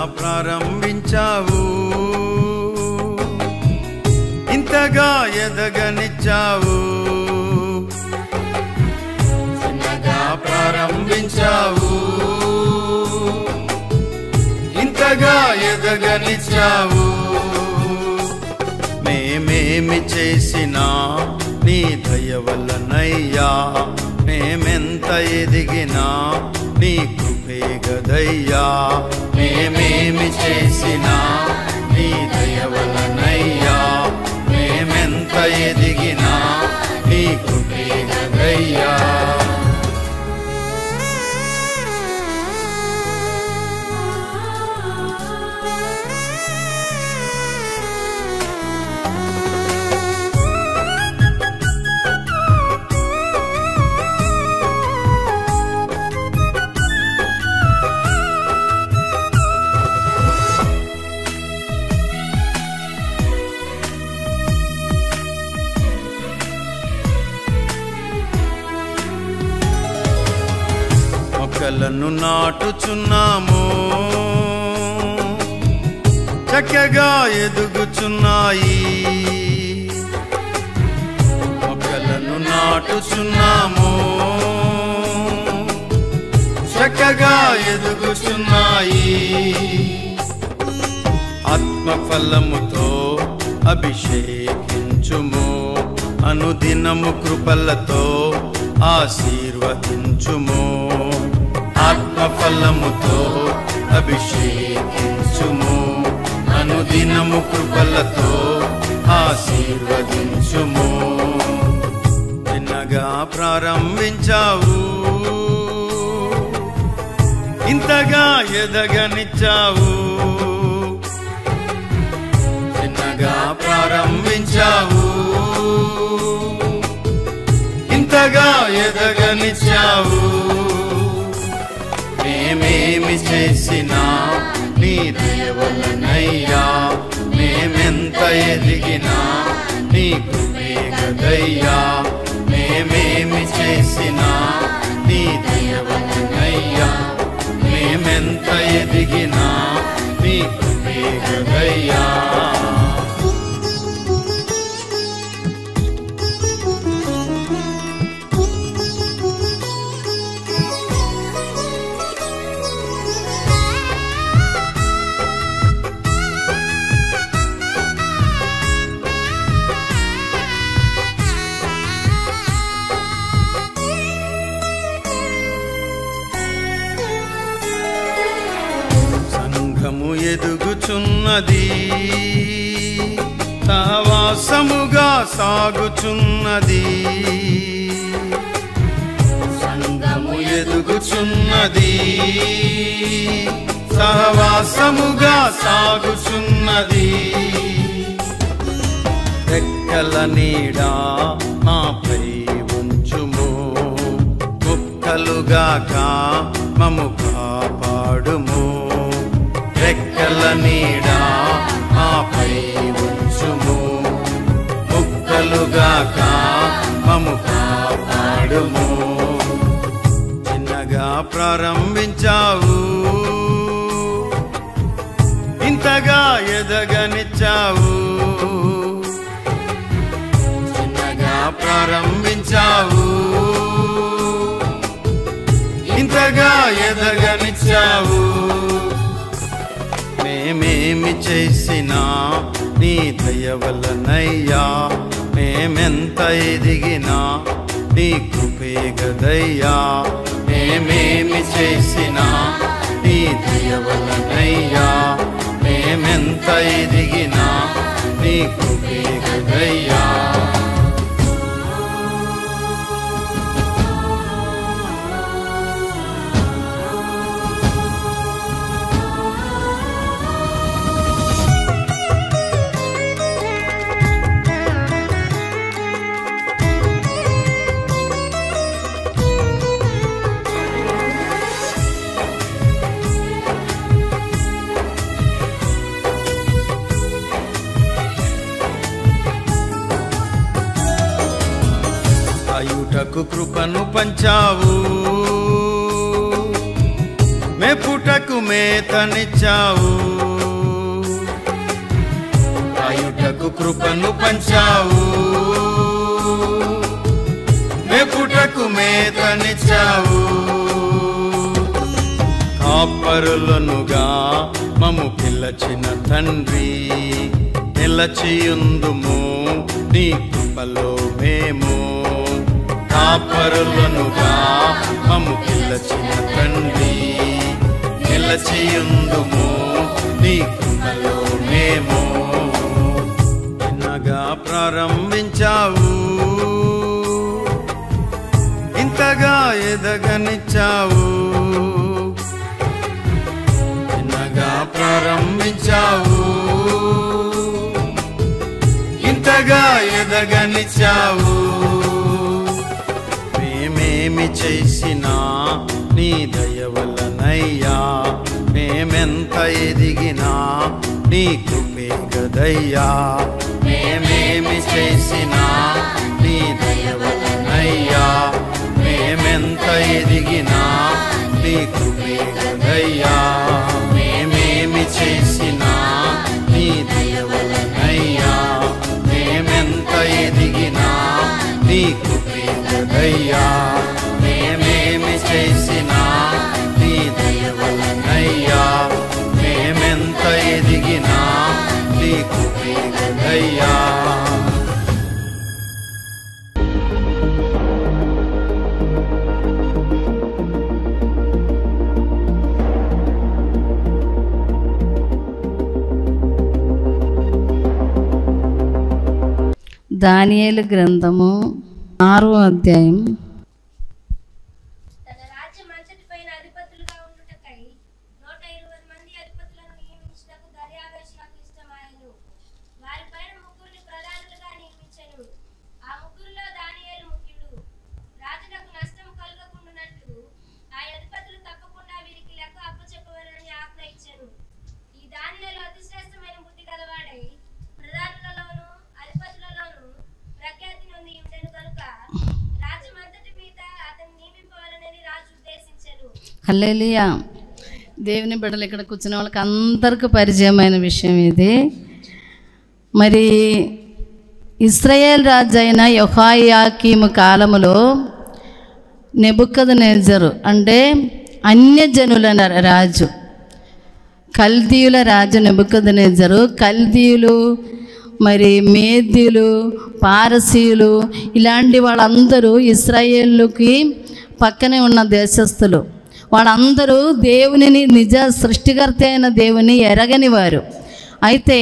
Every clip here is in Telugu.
ప్రారంభించావు ఇంతగా ఎదగనిచ్చావు చిన్నగా ప్రారంభించావు ఇంతగా ఎదగనిచ్చావు మేమేమి చేసినా నీ దయ వల్లనయ్యా మేమెంత ఎదిగినా నీ కృపే గదయ్యా మేమేమి చేసినా నీ దయ వల్లనయ్యా మేమెంత ఎదిగినా నీ కృపే గదయ్యా మొక్కలను నాటుచున్నాము చక్కగా ఎదుగుచున్నాయి మొక్కలను నాటుచున్నాము చక్కగా ఎదుగుచున్నాయి ఆత్మఫలముతో అభిషేకించుము అనుదినము కృపలతో ఆశీర్వదించుము ఆత్మఫలముతో అభిషేకించుము అనుదినము కృపలతో ఆశీర్వదించుము చిన్నగా ప్రారంభించావు ఇంతగా ఎదగనిచ్చావు చిన్నగా ప్రారంభించావు ఇంతగా ఎదగనిచ్చావు మేమేమి చేసినా నీ దేవలనయ్యా మేమెంత ఎదిగినా నీ కృపే గదయ్యా మేమేమి చేసినా నీ దేవలనయ్యా మేమెంత ఎదిగినా నీ కృపే గదయ్యా సంఘము ఎదుగుచున్నది సహవాసముగా సాగుచున్నది సంఘము ఎదుగుచున్నది సహవాసముగా సాగుచున్నది రెక్కల నీడా మాపై ఉంచుము ముక్కలుగాక మము కాపాడుము రెక్కల నీడా మాపై ఉంచుము ముక్కలుగాక మము కాపాడుము చిన్నగా ప్రారంభించావు ఇంతగా ఎదగనిచ్చావు చిన్నగా ప్రారంభించావు ఇంతగా ఎదగనిచ్చావు మేమేమి చేసినా నీ దయ వల్లనయ్యా మేమెంత ఎదిగినా నీ కృపే గదయ్యా మేమేమి చేసినా నీ దయ వల్లనయ్యా మేమెంత ఎదిగినా నీ కృపే గదయ్యా అయుటకు కృపను పంచావు మెపుటకు మేతనిచ్చావు కాయుటకు కృపను పంచావు మెపుటకు మేతనిచ్చావు కాపరులనుగా మము పిలచిన తండ్రి నిలచియుందుము నీ కృపలో మేము కాపరులనుగా మము పిలచిన తండ్రి నిలచియుందుము నీ కృపలో మేము చిన్నగా ప్రారంభించావు ఇంతగా ఎదగనిచ్చావు చిన్నగా ప్రారంభించావు ఇంతగా ఎదగనిచ్చావు మేమేమి చేసినా నీ దయ వలనయ్యా మేమెంత ఎదిగినా నీ కృపే గదయ్యా మేమేమి చేసినా నీ దయ వలనయ్యా మేమెంత ఎదిగినా నీ కృపే గదయ్యా మేమేమి చేసినా నీ దయ వలనయ్యా మేమెంత ఎదిగినా నీ కృపే గదయ్యా మేమేమి చేసినా నీ దయ వలనయ్యా మేమెంత ఎదిగినా నీ కృపే గదయ్యా దానియేలు గ్రంథము ఆరో అధ్యాయం తన రాజ్యం అంతటిపైన అధిపతులుగా ఉండుటకై నూట ఇరవై మంది అధిపతులను నియమించుటకు దర్యావేషులకు ఇష్టమాయను వారిపైన ముగ్గురిని ప్రధానులుగా నియమించెను ఆ ముగ్గురులో దానియేలు ముఖ్యుడు రాజులకు నష్టం కలుగకుండానట్లు ఆ అధిపతులు తప్పకుండా వీరికి లెక్క అప్పచెప్పవలని ఆజ్ఞ ఇచ్చెను ఈ దానియేలు అతిశ్రేష్టమైన బుద్ధి గలవాడై ప్రధానులలోను అధిపతులలోను ప్రఖ్యాతి నొంది ఉండెను కనుక రాజ్యం అంతటి మీద అతన్ని నియమింపవాలనని రాజు ఉద్దేశించెను హల్లెలూయా దేవుని బిడ్డలు ఇక్కడ కూర్చున్న వాళ్ళకి అందరికీ పరిచయమైన విషయం ఇది మరి ఇస్రాయేల్ రాజు అయిన యొహాయాకీము కాలములో నెబుక్కదనేజరు అంటే అన్యజనుల న- రాజు కల్దీయుల రాజు నెబుకదనేజరు కల్దీయులు మరి మేద్యులు పారసీయులు ఇలాంటి వాళ్ళందరూ ఇస్రాయేళ్ళకి పక్కనే ఉన్న దేశస్థులు వాళ్ళందరూ దేవునిని నిజ సృష్టికర్త అయిన దేవుని ఎరగని వారు అయితే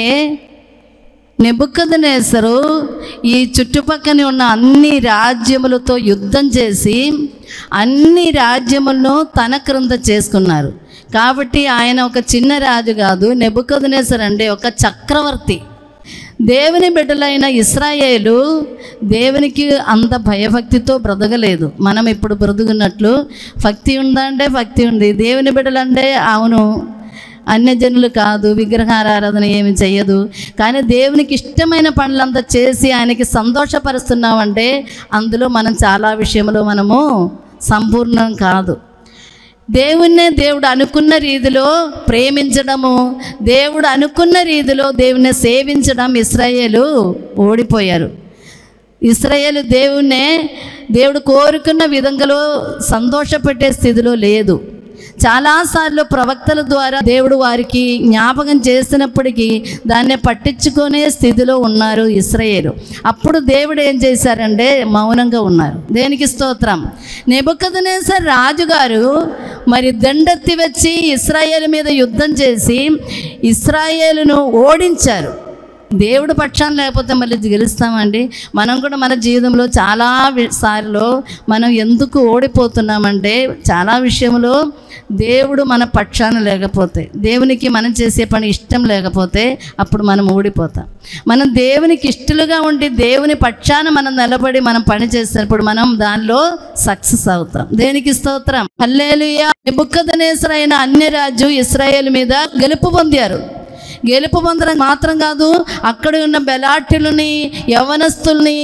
నెబుక్కదనేసరు ఈ చుట్టుపక్కన ఉన్న అన్ని రాజ్యములతో యుద్ధం చేసి అన్ని రాజ్యములను తన క్రింద చేసుకున్నారు కాబట్టి ఆయన ఒక చిన్న రాజు కాదు నెబుక్కదనేసర్ అంటే ఒక చక్రవర్తి దేవుని బిడ్డలైన ఇస్రాయేలు దేవునికి అంత భయభక్తితో బ్రతకలేదు మనం ఇప్పుడు బ్రతుకున్నట్లు భక్తి ఉందా అంటే భక్తి ఉంది దేవుని బిడ్డలంటే అవును అన్యజనులు కాదు విగ్రహారాధన ఏమి చెయ్యదు కానీ దేవునికి ఇష్టమైన పనులంతా చేసి ఆయనకి సంతోషపరుస్తున్నామంటే అందులో మనం చాలా విషయంలో మనము సంపూర్ణం కాదు దేవుణ్ణే దేవుడు అనుకున్న రీతిలో ప్రేమించడము దేవుడు అనుకున్న రీతిలో దేవుణ్ణి సేవించడం ఇస్రాయేలు ఓడిపోయారు ఇస్రాయేల్ దేవుణ్ణే దేవుడు కోరుకున్న విధంగా సంతోషపెట్టే స్థితిలో లేదు చాలాసార్లు ప్రవక్తల ద్వారా దేవుడు వారికి జ్ఞాపకం చేసినప్పటికీ దాన్ని పట్టించుకునే స్థితిలో ఉన్నారు ఇస్రాయేలు అప్పుడు దేవుడు ఏం చేశారంటే మౌనంగా ఉన్నారు దేనికి స్తోత్రం నెబుకదనేసర్ రాజుగారు మరి దండెత్తి వచ్చి ఇస్రాయేల్ మీద యుద్ధం చేసి ఇస్రాయేలును ఓడించారు దేవుడు పక్షాన్ని లేకపోతే మళ్ళీ గెలుస్తామండి మనం కూడా మన జీవితంలో చాలా వి- సార్లు మనం ఎందుకు ఓడిపోతున్నామంటే చాలా విషయంలో దేవుడు మన పక్షాన లేకపోతే దేవునికి మనం చేసే పని ఇష్టం లేకపోతే అప్పుడు మనం ఓడిపోతాం మనం దేవునికి ఇష్టలుగా ఉండి దేవుని పక్షాన మనం నిలబడి మనం పని చేసినప్పుడు మనం దానిలో సక్సెస్ అవుతాం దేనికి స్తోత్రం హల్లేలుయా అయిన అన్య రాజు ఇస్రాయేల్ మీద గెలుపు పొందారు గెలుపు పొందడం మాత్రం కాదు అక్కడ ఉన్న బెలాట్యులని యవనస్తుల్ని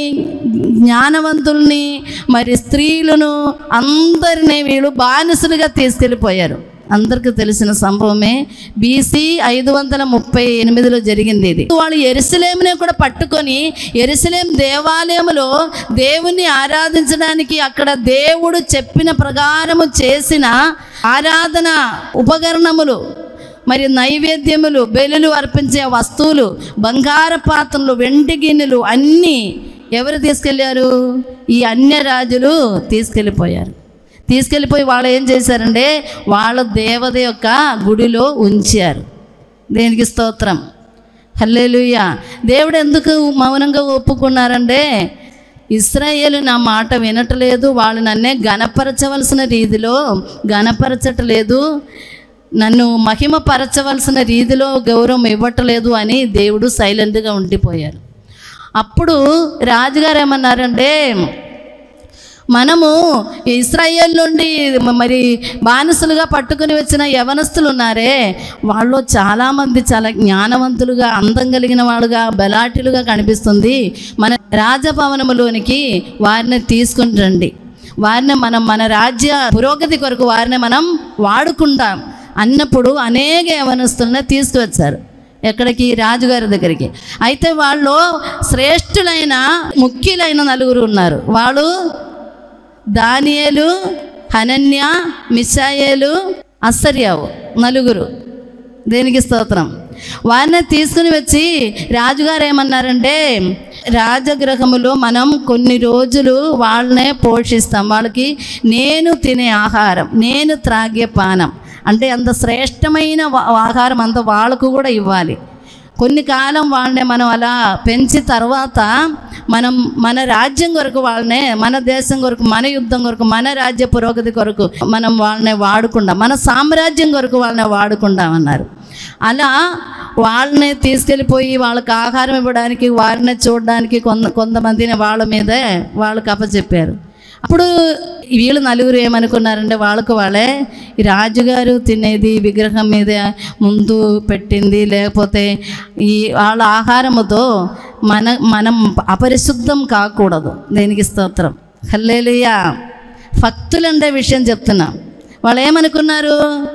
జ్ఞానవంతుల్ని మరి స్త్రీలను అందరినీ వీళ్ళు బానిసలుగా తీసుకెళ్ళిపోయారు అందరికీ తెలిసిన సంభవమే బీసీ ఐదు వందల ముప్పై ఎనిమిదిలో జరిగింది ఇది వాళ్ళు ఎరుసలేమునే కూడా పట్టుకొని ఎరుసలేం దేవాలయములో దేవుణ్ణి ఆరాధించడానికి అక్కడ దేవుడు చెప్పిన ప్రకారము చేసిన ఆరాధన ఉపకరణములు మరి నైవేద్యములు బెలులు అర్పించే వస్తువులు బంగార పాత్రలు వెండి గిన్నెలు అన్నీ ఎవరు తీసుకెళ్ళారు ఈ అన్య రాజులు తీసుకెళ్ళిపోయారు తీసుకెళ్ళిపోయి వాళ్ళు ఏం చేశారంటే వాళ్ళ దేవత యొక్క గుడిలో ఉంచారు దేనికి స్తోత్రం హల్లేలుయ్య దేవుడు ఎందుకు మౌనంగా ఒప్పుకున్నారంటే ఇస్రాయేలు నా మాట వినట్లేదు వాళ్ళు నన్నే గణపరచవలసిన రీతిలో గణపరచట్లేదు నన్ను మహిమపరచవలసిన రీతిలో గౌరవం ఇవ్వట్లేదు అని దేవుడు సైలెంట్గా ఉండిపోయారు అప్పుడు రాజుగారు ఏమన్నారంటే మనము ఇస్రాయేల్ నుండి మరి బానిసలుగా పట్టుకుని వచ్చిన యవనస్తులు ఉన్నారే వాళ్ళు చాలామంది చాలా జ్ఞానవంతులుగా అందం కలిగిన వాళ్ళుగా బలాటిలుగా కనిపిస్తుంది మన రాజభవనములోనికి వారిని తీసుకుని రండి వారిని మనం మన రాజ్య పురోగతి కొరకు వారిని మనం వాడుకుంటాం అన్నప్పుడు అనేక యవనస్తులను తీసుకువచ్చారు ఎక్కడికి రాజుగారి దగ్గరికి అయితే వాళ్ళు శ్రేష్ఠులైన ముఖ్యులైన నలుగురు ఉన్నారు వాళ్ళు దానియేలు హనన్య మిషాయేలు అస్సర్యావు నలుగురు దేనికి స్తోత్రం వారిని తీసుకుని వచ్చి రాజుగారు ఏమన్నారంటే రాజగృహములో మనం కొన్ని రోజులు వాళ్ళనే పోషిస్తాం వాళ్ళకి నేను తినే ఆహారం నేను త్రాగే పానం అంటే అంత శ్రేష్టమైన వా- ఆహారం అంత వాళ్ళకు కూడా ఇవ్వాలి కొన్ని కాలం వాళ్ళని మనం అలా పెంచి తర్వాత మనం మన రాజ్యం కొరకు వాళ్ళనే మన దేశం కొరకు మన యుద్ధం కొరకు మన రాజ్య పురోగతి కొరకు మనం వాళ్ళని వాడుకుంటాం మన సామ్రాజ్యం కొరకు వాళ్ళని వాడుకుంటామన్నారు అలా వాళ్ళని తీసుకెళ్ళిపోయి వాళ్ళకి ఆహారం ఇవ్వడానికి వారిని చూడడానికి కొంత కొంతమందిని వాళ్ళ మీదే వాళ్ళకి అప్పచెప్పారు అప్పుడు వీళ్ళు నలుగురు ఏమనుకున్నారంటే వాళ్ళకు వాళ్ళే ఈ రాజుగారు తినేది విగ్రహం మీద ముందు పెట్టింది లేకపోతే ఈ వాళ్ళ ఆహారముతో మన మనం అపరిశుద్ధం కాకూడదు దేనికి స్తోత్రం హల్లేలుయా భక్తులండే విషయం చెప్తున్నా వాళ్ళు ఏమనుకున్నారు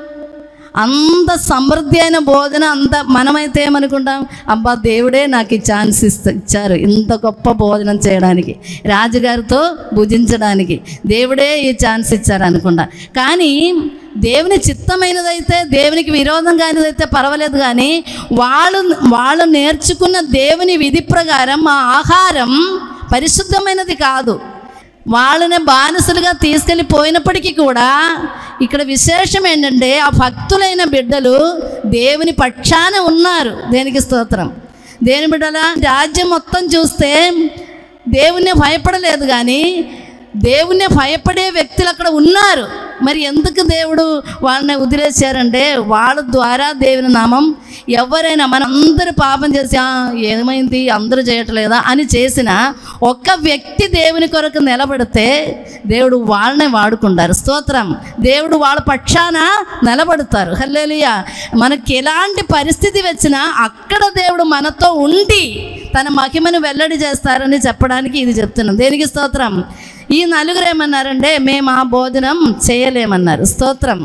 అంత సమృద్ధి అయిన భోజనం అంత మనమైతే ఏమనుకుంటాం అబ్బా దేవుడే నాకు ఈ ఛాన్స్ ఇస్త ఇచ్చారు ఇంత గొప్ప భోజనం చేయడానికి రాజుగారితో భుజించడానికి దేవుడే ఈ ఛాన్స్ ఇచ్చారు అనుకుంటా కానీ దేవుని చిత్తమైనదైతే దేవునికి విరోధం కానిదైతే పర్వాలేదు కానీ వాళ్ళు వాళ్ళు నేర్చుకున్న దేవుని విధి ప్రకారం ఆ ఆహారం పరిశుద్ధమైనది కాదు వాళ్ళని బానిసలుగా తీసుకెళ్ళి పోయినప్పటికీ కూడా ఇక్కడ విశేషం ఏంటంటే ఆ భక్తులైన బిడ్డలు దేవుని పక్షాన ఉన్నారు దేనికి స్తోత్రం దేని బిడ్డల రాజ్యం మొత్తం చూస్తే దేవుణ్ణి భయపడలేదు కానీ దేవుణ్ణి భయపడే వ్యక్తులు అక్కడ ఉన్నారు మరి ఎందుకు దేవుడు వాళ్ళని వదిలేశారంటే వాళ్ళ ద్వారా దేవుని నామం ఎవరైనా మన అందరూ పాపం చేసి "ఆ, ఏమైంది అందరూ చేయట్లేదా అని చేసిన ఒక్క వ్యక్తి దేవుని కొరకు నిలబడితే దేవుడు వాళ్ళనే వాడుకుంటారు స్తోత్రం దేవుడు వాళ్ళ పక్షాన నిలబడతారు హల్లేలుయా మనకి ఎలాంటి పరిస్థితి వచ్చినా అక్కడ దేవుడు మనతో ఉండి తన మహిమను వెల్లడి చేస్తారని చెప్పడానికి ఇది చెప్తున్నాం దేనికి స్తోత్రం ఈ నలుగురు ఏమన్నారంటే మేము ఆ భోజనం చేయలేమన్నారు స్తోత్రం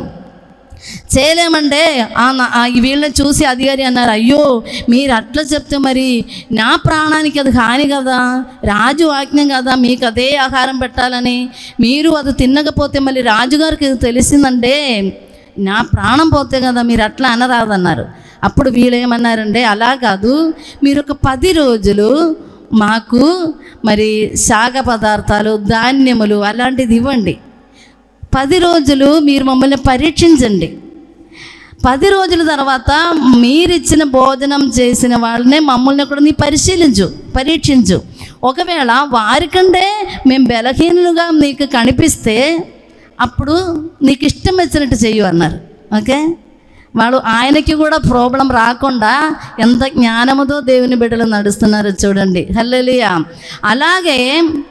చేయలేమంటే ఆ నా- ఆ వీళ్ళని చూసి అధికారి అన్నారు అయ్యో మీరు అట్లా చెప్తే మరి నా ప్రాణానికి అది హాని కదా రాజు ఆజ్ఞ కదా మీకు అదే ఆహారం పెట్టాలని మీరు అది తినకపోతే మళ్ళీ రాజుగారికి ఇది తెలిసిందంటే నా ప్రాణం పోతే కదా మీరు అట్లా అనరాదన్నారు అప్పుడు వీళ్ళు ఏమన్నారంటే అలా కాదు మీరు ఒక పది రోజులు మాకు మరి శాఖ పదార్థాలు ధాన్యములు అలాంటిది ఇవ్వండి పది రోజులు మీరు మమ్మల్ని పరీక్షించండి పది రోజుల తర్వాత మీరిచ్చిన భోజనం చేసిన వాళ్ళనే మమ్మల్ని కూడా నీ పరిశీలించు పరీక్షించు ఒకవేళ వారికంటే మేము బలహీనులుగా నీకు కనిపిస్తే అప్పుడు నీకు ఇష్టం వచ్చినట్టు చెయ్యు అన్నారు ఓకే వాడు ఆయనకి కూడా ప్రాబ్లం రాకుండా ఎంత జ్ఞానముతో దేవుని బిడ్డలు నడుస్తున్నారో చూడండి హల్లెలూయా అలాగే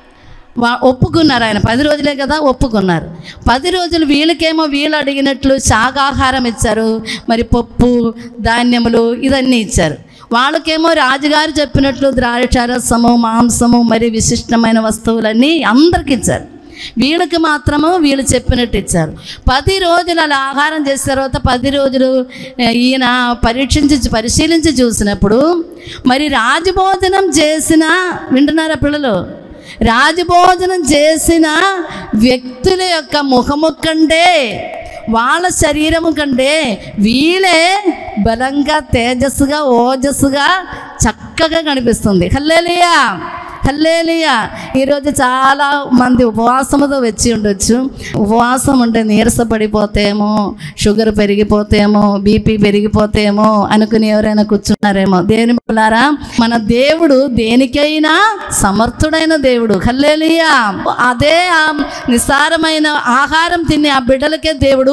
వా ఒప్పుకున్నారు ఆయన పది రోజులే కదా ఒప్పుకున్నారు పది రోజులు వీళ్ళకేమో వీళ్ళు అడిగినట్లు శాకాహారం ఇచ్చారు మరి పప్పు ధాన్యములు ఇవన్నీ ఇచ్చారు వాళ్ళకేమో రాజుగారు చెప్పినట్లు ద్రాక్షరసము మాంసము మరి విశిష్టమైన వస్తువులన్నీ అందరికి ఇచ్చారు వీళ్ళకి మాత్రము వీళ్ళు చెప్పినట్టు ఇచ్చారు పది రోజులు అలా ఆహారం చేసిన తర్వాత పది రోజులు ఆ, ఈయన పరీక్షించి పరిశీలించి చూసినప్పుడు మరి రాజభోజనం చేసిన వింటున్నారా పిల్లలు రాజభోజనం చేసిన వ్యక్తుల యొక్క ముఖము కంటే వాళ్ళ శరీరము కంటే వీళ్ళే బలంగా తేజస్సుగా ఓజస్సుగా చక్కగా కనిపిస్తుంది హల్లేలియా హల్లేలియా ఈరోజు చాలా మంది ఉపవాసముతో వచ్చి ఉండొచ్చు ఉపవాసం ఉంటే నీరసపడిపోతేమో షుగర్ పెరిగిపోతేమో బీపీ పెరిగిపోతేమో అనుకుని ఎవరైనా కూర్చున్నారేమో దేని పిల్లారా మన దేవుడు దేనికైనా సమర్థుడైన దేవుడు హల్లేలియా అదే ఆ నిస్సారమైన ఆహారం తినే ఆ బిడ్డలకే దేవుడు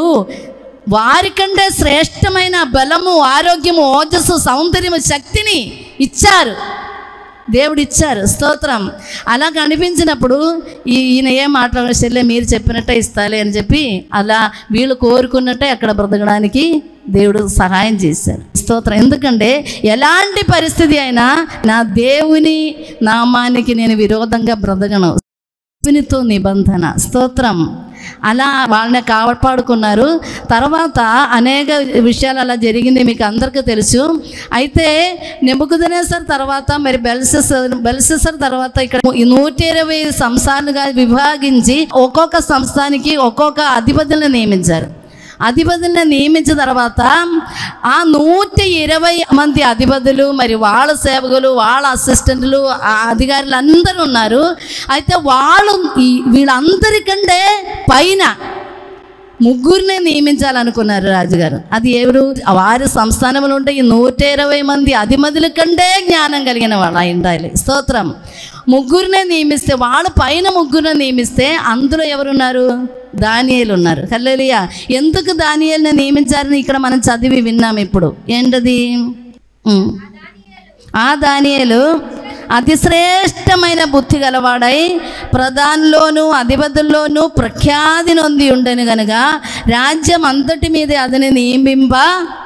వారికంటే శ్రేష్టమైన బలము ఆరోగ్యము ఓజస్సు సౌందర్యము శక్తిని ఇచ్చారు దేవుడు ఇచ్చారు స్తోత్రం అలా కనిపించినప్పుడు ఈ ఈయన ఏం మాట్లాడారు చెల్లె మీరు చెప్పినట్టే ఇస్తాలే అని చెప్పి అలా వీళ్ళు కోరుకున్నట్టే అక్కడ బ్రతకడానికి దేవుడు సహాయం చేశారు స్తోత్రం ఎందుకంటే ఎలాంటి పరిస్థితి అయినా నా దేవుని నామానికి నేను విరోధంగా బ్రతకను దేవునితో నిబంధన స్తోత్రం అలా వాళ్ళని కాపాడుకున్నారు తర్వాత అనేక విషయాలు అలా జరిగింది మీకు అందరికీ తెలుసు అయితే నెబుకుదనేసర్ తర్వాత మరి బెల్సెసర్ బెల్సెసర్ తర్వాత ఇక్కడ ఈ నూట ఇరవై సంస్థాలుగా విభాగించి ఒక్కొక్క సంస్థానికి ఒక్కొక్క అధిపతులను నియమించారు అధిపతులను నియమించిన తర్వాత ఆ నూట ఇరవై మంది అధిపతులు మరి వాళ్ళ సేవకులు వాళ్ళ అసిస్టెంట్లు ఆ అధికారులు అందరూ ఉన్నారు అయితే వాళ్ళు ఈ వీళ్ళందరికంటే పైన ముగ్గురినే నియమించాలనుకున్నారు రాజుగారు అది ఎవరు వారి సంస్థానంలో ఉంటే ఈ నూట ఇరవై మంది అధిమతుల కంటే జ్ఞానం కలిగిన వాళ్ళు అయి ఉండాలి స్తోత్రం ముగ్గురినే నియమిస్తే వాళ్ళ పైన ముగ్గురిని నియమిస్తే అందులో ఎవరున్నారు దానియేలు ఉన్నారు హల్లెలూయా ఎందుకు దానియేల్ని నియమించారని ఇక్కడ మనం చదివి విన్నాం ఇప్పుడు ఏంటది ఉమ్. ఆ దానియేలు అతి శ్రేష్టమైన బుద్ధి గలవాడై ప్రధానిలోను అధిపతుల్లోనూ ప్రఖ్యాతి నొంది ఉండను గనుక రాజ్యం అంతటి మీద అతని నియమింప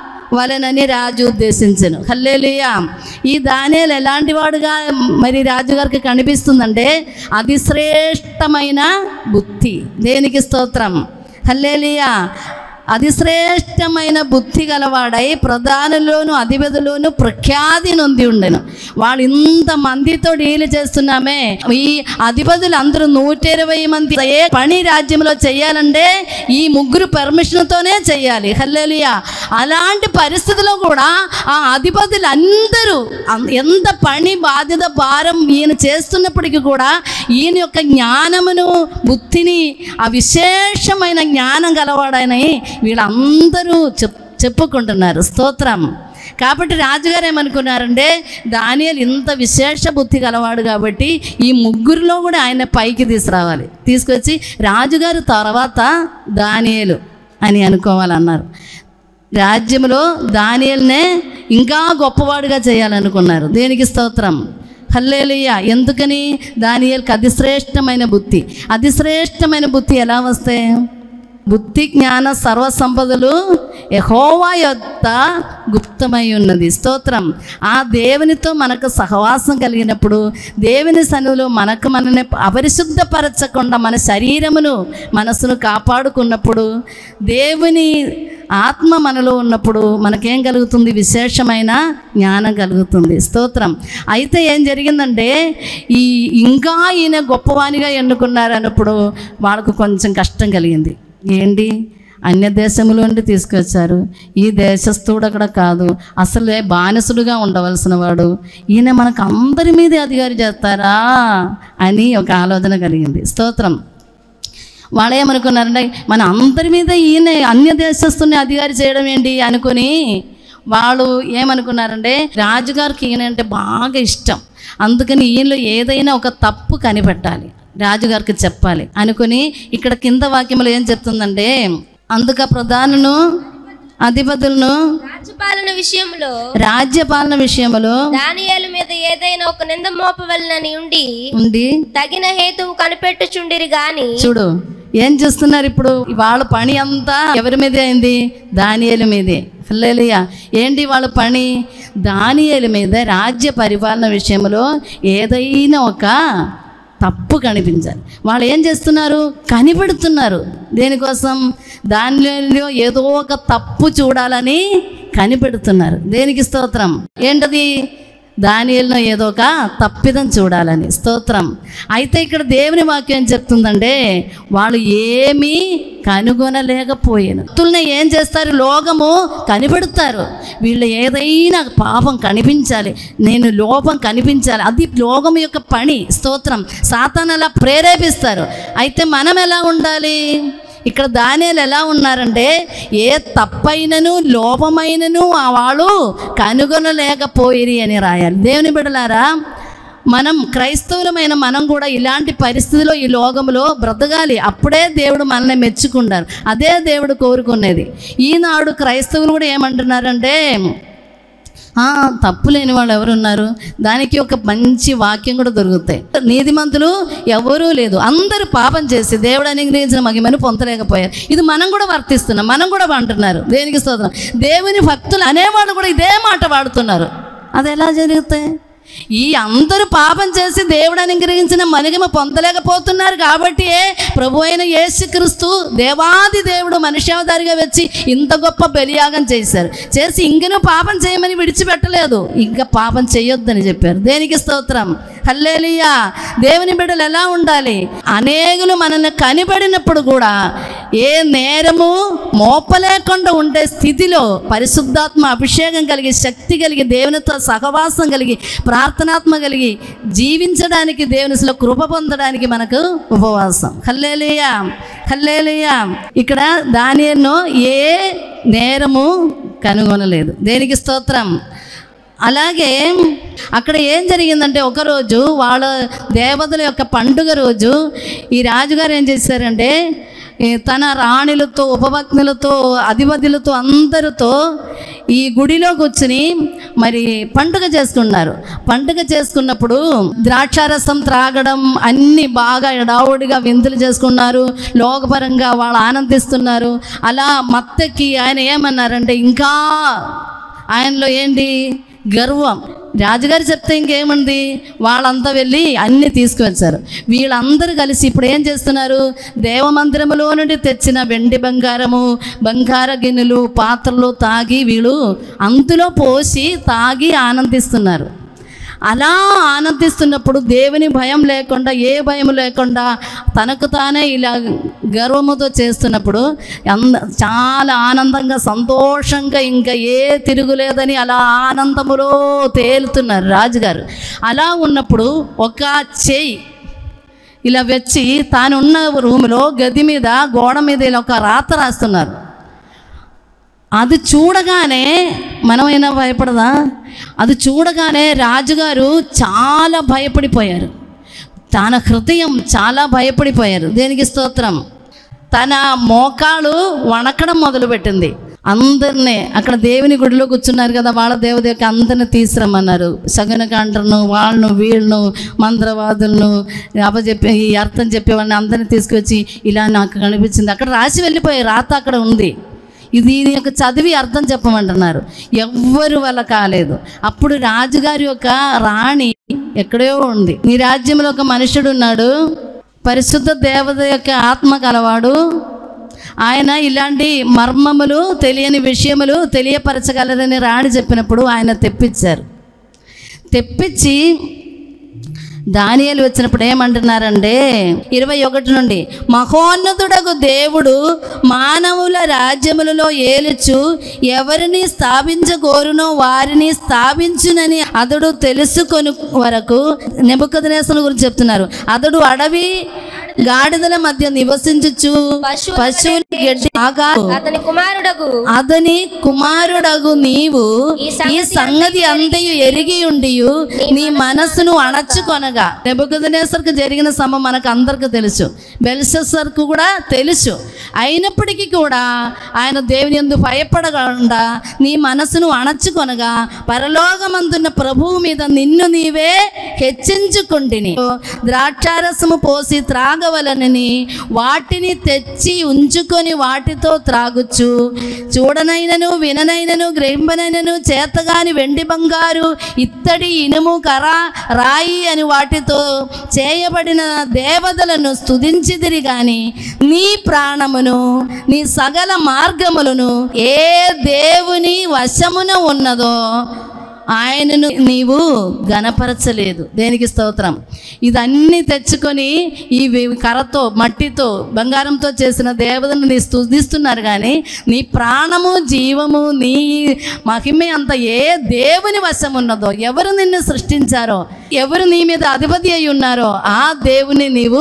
వలనని రాజు ఉద్దేశించను హల్లేలుయా ఈ దానియాలు ఎలాంటి వాడుగా మరి రాజుగారికి కనిపిస్తుందంటే అతి శ్రేష్టమైన బుద్ధి దేనికి స్తోత్రం హల్లేలుయా అతి శ్రేష్టమైన బుద్ధి గలవాడై ప్రధానులోను అధిపతిలోను ప్రఖ్యాతి నొంది ఉండెను వాళ్ళు ఇంత మందితో డీల్ చేస్తున్నామే ఈ అధిపతులు అందరూ నూట ఇరవై మంది ఏ పని రాజ్యంలో చేయాలంటే ఈ ముగ్గురు పర్మిషన్తోనే చేయాలి హల్లెలూయా అలాంటి పరిస్థితిలో కూడా ఆ అధిపతులు అందరూ అం- ఎంత పని బాధ్యత భారం ఈయన చేస్తున్నప్పటికీ కూడా ఈయన యొక్క జ్ఞానమును బుద్ధిని ఆ విశేషమైన జ్ఞానం గలవాడని వీళ్ళందరూ చెప్ చెప్పుకుంటున్నారు స్తోత్రం కాబట్టి రాజుగారు ఏమనుకున్నారంటే దానియలు ఇంత విశేష బుద్ధి గలవాడు కాబట్టి ఈ ముగ్గురిలో కూడా ఆయన పైకి తీసుకురావాలి తీసుకొచ్చి రాజుగారు తర్వాత దానియేలు అని అనుకోవాలన్నారు రాజ్యంలో దానియల్నే ఇంకా గొప్పవాడుగా చేయాలనుకున్నారు దేనికి స్తోత్రం హల్లేలుయ్య ఎందుకని దానియల్కి అతిశ్రేష్టమైన బుద్ధి అతిశ్రేష్టమైన బుద్ధి ఎలా వస్తాయి బుద్ధి జ్ఞాన సర్వ సంపదలు యహోవా యొక్క గుప్తమై ఉన్నది స్తోత్రం ఆ దేవునితో మనకు సహవాసం కలిగినప్పుడు దేవుని సన్నిధిలో మనకు మనని అపరిశుద్ధపరచకుండా మన శరీరమును మనసును కాపాడుకున్నప్పుడు దేవుని ఆత్మ మనలో ఉన్నప్పుడు మనకేం కలుగుతుంది విశేషమైన జ్ఞానం కలుగుతుంది స్తోత్రం అయితే ఏం జరిగిందంటే ఈ ఇంకా ఈయన గొప్పవానిగా ఎన్నుకున్నారు అన్నప్పుడు వాళ్ళకు కొంచెం కష్టం కలిగింది ఏంటి అన్య దేశంలో నుండి తీసుకొచ్చారు ఈ దేశస్థుడు అక్కడ కాదు అసలే బానిసుడుగా ఉండవలసిన వాడు ఈయన మనకు అందరి మీద అధికారి చేస్తారా అని ఒక ఆలోచన కలిగింది స్తోత్రం వాళ్ళు ఏమనుకున్నారంటే మన అందరి మీద ఈయన అన్య దేశస్తుని అధికారి చేయడం ఏంటి అనుకుని వాళ్ళు ఏమనుకున్నారంటే రాజుగారికి ఈయన అంటే బాగా ఇష్టం అందుకని ఈయనలో ఏదైనా ఒక తప్పు కనిపెట్టాలి రాజుగారికి చెప్పాలి అనుకుని ఇక్కడ కింద వాక్యంలో ఏం చెప్తుందంటే అందుక ప్రధానును అధిపతులను రాజ్యపాలన విషయంలో రాజ్యపాలన విషయంలో దానియేలు మీద ఏదైనా ఒక నింద మోపవలనని ఉండి ఉండి తగిన హేతువు కనిపెట్టుచుండిరి గాని చూడు ఏం చేస్తున్నారు ఇప్పుడు వాళ్ళ పని అంతా ఎవరి మీద అయింది దానియేలు మీదే హల్లెలూయా ఏంటి వాళ్ళ పని దానియేలు మీద రాజ్య పరిపాలన విషయంలో ఏదైనా ఒక తప్పు కనిపించాలి వాళ్ళు ఏం చేస్తున్నారు కనిపెడుతున్నారు దేనికోసం దానిలో ఏదో ఒక తప్పు చూడాలని కనిపెడుతున్నారు దేనికి స్తోత్రం ఏంటది దానిలో ఏదో ఒక తప్పిదం చూడాలని స్తోత్రం అయితే ఇక్కడ దేవుని వాక్యం ఏం చెప్తుందంటే వాళ్ళు ఏమీ కనుగొనలేకపోయాను భక్తుల్ని ఏం చేస్తారు లోకము కనిపెడతారు వీళ్ళు ఏదైనా పాపం కనిపించాలి నేను లోపం కనిపించాలి అది లోకం యొక్క పని స్తోత్రం సాతాన్ అలా ప్రేరేపిస్తారు అయితే మనం ఎలా ఉండాలి ఇక్కడ దానియాలు ఎలా ఉన్నారంటే ఏ తప్పైనను లోపమైనను ఆ వాళ్ళు కనుగొనలేకపోయిరి అని రాయాలి దేవుని బిడలారా మనం క్రైస్తవులమైన మనం కూడా ఇలాంటి పరిస్థితిలో ఈ లోకంలో బ్రతకాలి అప్పుడే దేవుడు మనల్ని మెచ్చుకుంటారు అదే దేవుడు కోరుకునేది ఈనాడు క్రైస్తవులు కూడా ఏమంటున్నారంటే ఆ, తప్పు లేని వాళ్ళు ఎవరు ఉన్నారు దానికి ఒక మంచి వాక్యం కూడా దొరుకుతాయి నీతిమంతులు ఎవరూ లేదు అందరూ పాపం చేసి దేవుడు అనుగ్రహించిన మహిమను పొందలేకపోయారు ఇది మనం కూడా వర్తిస్తున్నాం మనం కూడా అంటున్నారు దేనికి స్తోత్రం దేవుని భక్తులు అనేవాళ్ళు కూడా ఇదే మాట వాడుతున్నారు అది ఎలా జరుగుతాయి ఈ అందరూ పాపం చేసి దేవుడు అనుగ్రహించిన మనిగమ పొందలేకపోతున్నారు కాబట్టి ప్రభు అయిన యేసుక్రీస్తు దేవాది దేవుడు మనుష్యావతారిగా వచ్చి ఇంత గొప్ప బలియాగం చేశారు చేసి ఇంకనూ పాపం చేయమని విడిచిపెట్టలేదు ఇంకా పాపం చేయొద్దని చెప్పారు దేనికి స్తోత్రం హల్లేలియా దేవుని బిడ్డలు ఎలా ఉండాలి అనేకులు మనల్ని కనిపడినప్పుడు కూడా ఏ నేరము మోపలేకుండా ఉండే స్థితిలో పరిశుద్ధాత్మ అభిషేకం కలిగి శక్తి కలిగి దేవునితో సహవాసం కలిగి ప్రార్థనాత్మ కలిగి జీవించడానికి దేవునిలో కృప పొందడానికి మనకు ఉపవాసం హల్లేలియా హల్లేలియా ఇక్కడ దానియన్ను ఏ నేరము కనుగొనలేదు దేనికి స్తోత్రం అలాగే అక్కడ ఏం జరిగిందంటే ఒకరోజు వాళ్ళ దేవతల యొక్క పండుగ రోజు ఈ రాజుగారు ఏం చేశారంటే ఈ తన రాణులతో ఉపభక్తులతో అధిపతులతో అందరితో ఈ గుడిలో కూర్చుని మరి పండుగ చేసుకున్నారు పండుగ చేసుకున్నప్పుడు ద్రాక్షారసం త్రాగడం అన్ని బాగా ఎడావుడిగా విందులు చేసుకున్నారు లోకపరంగా వాళ్ళు ఆనందిస్తున్నారు అలా మత్తెక్కి ఆయన ఏమన్నారంటే ఇంకా ఆయనలో ఏంటి గర్వం రాజుగారు చెప్తే ఇంకేముంది వాళ్ళంతా వెళ్ళి అన్నీ తీసుకువచ్చారు వీళ్ళందరూ కలిసి ఇప్పుడు ఏం చేస్తున్నారు దేవమందిరములో నుండి తెచ్చిన వెండి బంగారము బంగార గిన్నెలు పాత్రలు తాగి వీళ్ళు అందులో పోసి తాగి ఆనందిస్తున్నారు అలా ఆనందిస్తున్నప్పుడు దేవుని భయం లేకుండా ఏ భయం లేకుండా తనకు తానే ఇలా గర్వముతో చేస్తున్నప్పుడు అంద చాలా ఆనందంగా సంతోషంగా ఇంకా ఏ తిరుగులేదని అలా ఆనందములో తేలుతున్నారు రాజుగారు అలా ఉన్నప్పుడు ఒక చేయి ఇలా వచ్చి తానున్న రూములో గది మీద గోడ మీద ఇలా ఒక రాత రాస్తున్నారు అది చూడగానే మనమైనా భయపడదా అది చూడగానే రాజుగారు చాలా భయపడిపోయారు తన హృదయం చాలా భయపడిపోయారు దేనికి స్తోత్రం తన మోకాలు వణకడం మొదలుపెట్టింది అందరినీ అక్కడ దేవుని గుడిలో కూర్చున్నారు కదా వాళ్ళ దేవదేవకి అందరిని తీసుకురమ్మన్నారు సగనకాండ్రను వాళ్ళను వీళ్ళను మంత్రవాదులను అపచెప్పి ఈ అర్థం చెప్పేవాళ్ళని అందరిని తీసుకొచ్చి ఇలా నాకు కనిపించింది అక్కడ రాసి వెళ్ళిపోయి రాత అక్కడ ఉంది ఇది దీని యొక్క చదివి అర్థం చెప్పమంటున్నారు ఎవ్వరు వల్ల కాలేదు అప్పుడు రాజుగారి యొక్క రాణి ఎక్కడో ఉంది నీ రాజ్యంలో ఒక మనుషుడు ఉన్నాడు పరిశుద్ధ దేవత యొక్క ఆత్మ కలవాడు ఆయన ఇలాంటి మర్మములు తెలియని విషయములు తెలియపరచగలరని రాణి చెప్పినప్పుడు ఆయన తెప్పించారు తెప్పించి దానియాలు వచ్చినప్పుడు ఏమంటున్నారంటే ఇరవై ఒకటి నుండి మహోన్నతుడకు దేవుడు మానవుల రాజ్యములలో ఏలుచు ఎవరిని స్థాపించగోరునో వారిని స్థాపించునని అతడు తెలుసుకొని వరకు నెబుకదనేశ్వరుల గురించి చెప్తున్నారు అతడు అడవి గాడిదల మధ్య నివసించుచు పశువుల పశువులు గడ్డి ఆగా అతని కుమారుడకు అతని కుమారుడగు నీవు ఈ సంగతి అంతయు ఎరిగి ఉండి నీ మనస్సును అణచుకొనగా నెబుకదనేసరికి జరిగిన సమ మనకు అందరికి తెలుసు బెల్సెసర్కు కూడా తెలుసు అయినప్పటికీ కూడా ఆయన దేవుని ఎందు భయపడకుండా నీ మనసును అణచుకొనగా పరలోకమందున్న ప్రభువు మీద నిన్ను నీవే హెచ్చించుకుంటుని ద్రాక్షారసము పోసి త్రాగవలనని వాటిని తెచ్చి ఉంచుకొని వాటితో త్రాగుచ్చు చూడనైనను విననైనను గ్రహింపనైనను చేతగాని వెండి బంగారు ఇత్తడి ఇనుము కర రాయి అని వాటితో చేయబడిన దేవతలను స్తుతించిదిరి గాని నీ ప్రాణమును నీ సగల మార్గములను ఏ దేవుని వశమున ఉన్నదో ఆయనను నీవు గనపరచలేదు దేనికి స్తోత్రం ఇదన్నీ తెచ్చుకొని ఈ వి- కర్రతో మట్టితో బంగారంతో చేసిన దేవతను నీ స్తుతిస్తున్నారు కానీ నీ ప్రాణము జీవము నీ మహిమ అంత ఏ దేవుని వశం ఉన్నదో ఎవరు నిన్ను సృష్టించారో ఎవరు నీ మీద అధిపతి అయి ఉన్నారో ఆ దేవుని నీవు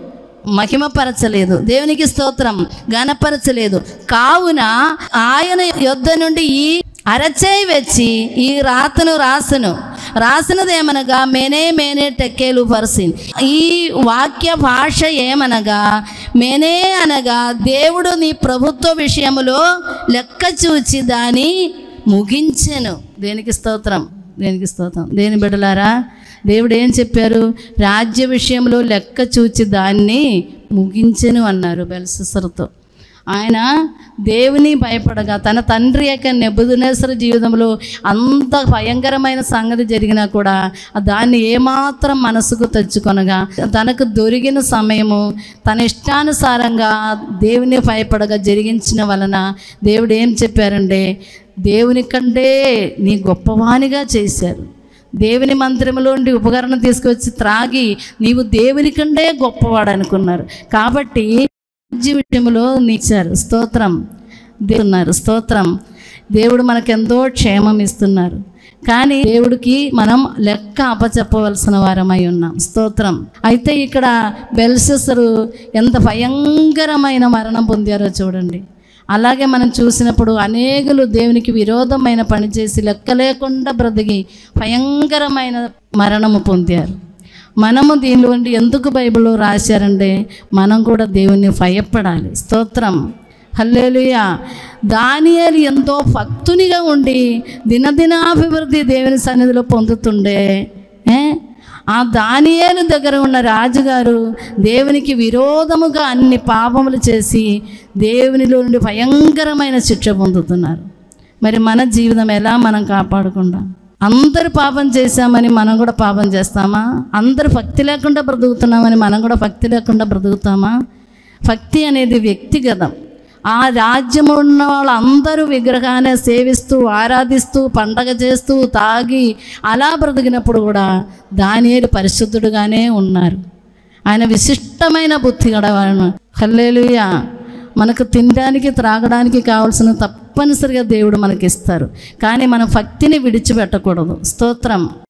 మహిమపరచలేదు దేవునికి స్తోత్రం గనపరచలేదు కావున ఆయన యొద్ద నుండి ఈ అరచేయి వచ్చి ఈ రాతను రాసను రాసినదేమనగా మేనే మేనే టెక్కేలు పర్సిన్ ఈ వాక్య భాష ఏమనగా మేనే అనగా దేవుడు నీ ప్రభుత్వ విషయములో లెక్క చూచి దాని ముగించెను దేనికి స్తోత్రం దేనికి స్తోత్రం దేని బిడలారా దేవుడు ఏం చెప్పారు రాజ్య విషయంలో లెక్క చూచి దాన్ని ముగించెను అన్నారు బెల్ససరుతో ఆయన దేవుని భయపడగా తన తండ్రి యొక్క నెబుదునేశ్వర జీవితంలో అంత భయంకరమైన సంగతి జరిగినా కూడా దాన్ని ఏమాత్రం మనసుకు తెచ్చుకొనగా తనకు దొరికిన సమయము తన ఇష్టానుసారంగా దేవుని భయపడగా జరిగించిన వలన దేవుడు ఏం చెప్పారంటే దేవుని కంటే నీ గొప్పవానిగా చేశారు దేవుని మందిరంలోండి ఉపకరణం తీసుకొచ్చి త్రాగి నీవు దేవుని కంటే గొప్పవాడు అనుకున్నారు కాబట్టి జీవితంలో నీచారు స్తోత్రం దేవున్నారు స్తోత్రం దేవుడు మనకెంతో క్షేమం ఇస్తున్నారు కానీ దేవుడికి మనం లెక్క అపచెప్పవలసిన వారమై ఉన్నాం స్తోత్రం అయితే ఇక్కడ బెల్సెసరు ఎంత భయంకరమైన మరణం పొందారో చూడండి అలాగే మనం చూసినప్పుడు అనేకులు దేవునికి విరోధమైన పని చేసి లెక్క లేకుండా బ్రతికి భయంకరమైన మరణము పొందారు మనము దీనిలో ఉండి ఎందుకు బైబిల్లో రాశారంటే మనం కూడా దేవుణ్ణి భయపడాలి స్తోత్రం హల్లేలుయా దానియేలు ఎంతో భక్తునిగా ఉండి దినదినాభివృద్ధి దేవుని సన్నిధిలో పొందుతుండే ఏ? ఆ దానియేలు దగ్గర ఉన్న రాజుగారు దేవునికి విరోధముగా అన్ని పాపములు చేసి దేవునిలో నుండి భయంకరమైన శిక్ష పొందుతున్నారు మరి మన జీవితం ఎలా మనం కాపాడకుండా అందరు పాపం చేశామని మనం కూడా పాపం చేస్తామా అందరు భక్తి లేకుండా బ్రతుకుతున్నామని మనం కూడా భక్తి లేకుండా బ్రతుకుతామా భక్తి అనేది వ్యక్తిగతం ఆ రాజ్యం ఉన్న వాళ్ళందరూ విగ్రహాన్ని సేవిస్తూ ఆరాధిస్తూ పండగ చేస్తూ తాగి అలా బ్రతికినప్పుడు కూడా దానియేలు పరిశుద్ధుడుగానే ఉన్నారు ఆయన విశిష్టమైన బుద్ధి గడవాడు హల్లేలుయా మనకు తినడానికి త్రాగడానికి కావాల్సిన తప్పనిసరిగా దేవుడు మనకి ఇస్తారు కానీ మన భక్తిని విడిచిపెట్టకూడదు స్తోత్రం